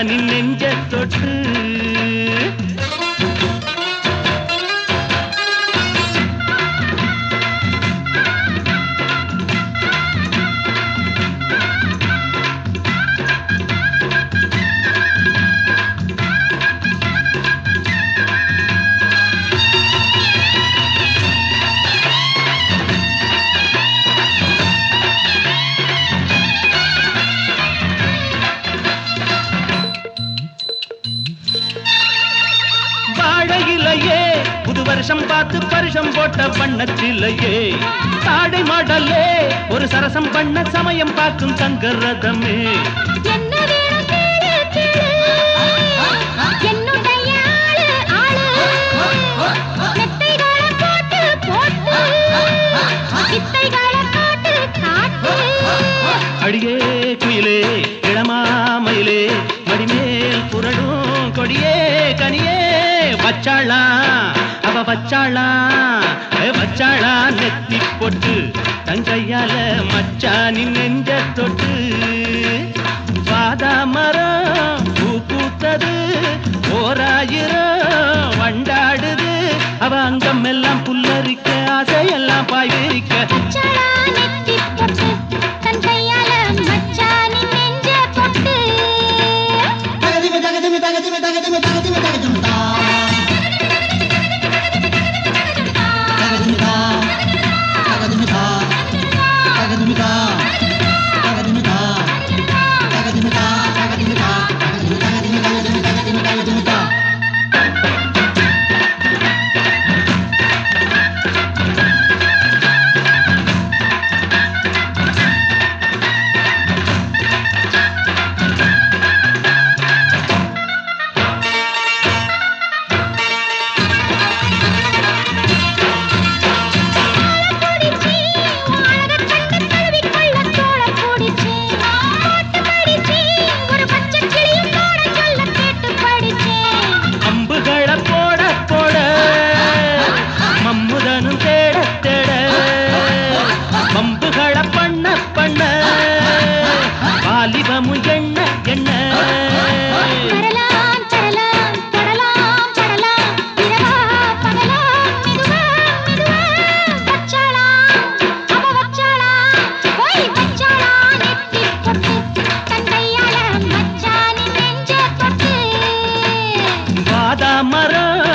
மச்சானின் நெஞ்ச தொட்டு வாழையிலையே புது வருஷம் பார்த்து பரிசம் போட்ட வண்ணத்திலையே தாடை மாடலே ஒரு சரசம் பண்ண சமயம் பார்க்கும் சங்கரதமே என்ன வேணும் கேளு, கேளு. என்னுடைய ஆளு, ஆளு. மெத்தைகளை போட்டு, போட்டு. வித்தைகளை காட்டு, காட்டு. அடியே குயிலே இளமாமயிலே மடிமேல் புரடும் கொடியே கனியே வச்சாளா அவ வச்சாளா ஏ வச்சாளா நெத்தி பொட்டு தங்கையால மச்சானின் நெஞ்ச தொட்டு வாதா மரம் பூ பூத்தது ஓராயிரம் வண்டாடுது அவ அங்கம் எல்லாம் புல்லரிக்க ஆசையெல்லாம் பாய் விரிக்க வச்சாளா நெத்திப் பொட்டு, தன் கையால மச்சானின் நெஞ்ச தொட்டு. தகதிமி தகதிமி தகதிமி தகதிமி தகதிமி தகதிமி தா தகதிமி தா தகதிமி தா தகதிமி தா தகதிமி தா தகதிமி தா தகதிமி தா தகதிமி தகதிமி தகதிமி தகதிமி தகதிமி தா பிடிச்சி, அழகக் கண்ணு தழுவிக்கொள்ள தோழப் பிடிச்சி. பாட்டு படிச்சி, ஒரு பச்சைக் கிளியும் பாடச் சொல்ல கேட்டு படிச்சேன். அம்புகளை போட போட மம்முதனும் தேட தேட பம்புகளை பண்ண பண்ண வாலிபமும் எண்ண எண்ண தரலாம், தரலாம், தொடலாம், படலாம். இரவா, பகலா, மெதுவா, மெதுவா. வச்சாளா, அவ வச்சாளா, ஓய் வச்சாளா, நெத்திப் பொட்டு. தன் கையால மச்சானின் நெஞ்ச தொட்டு. வாதா மரம்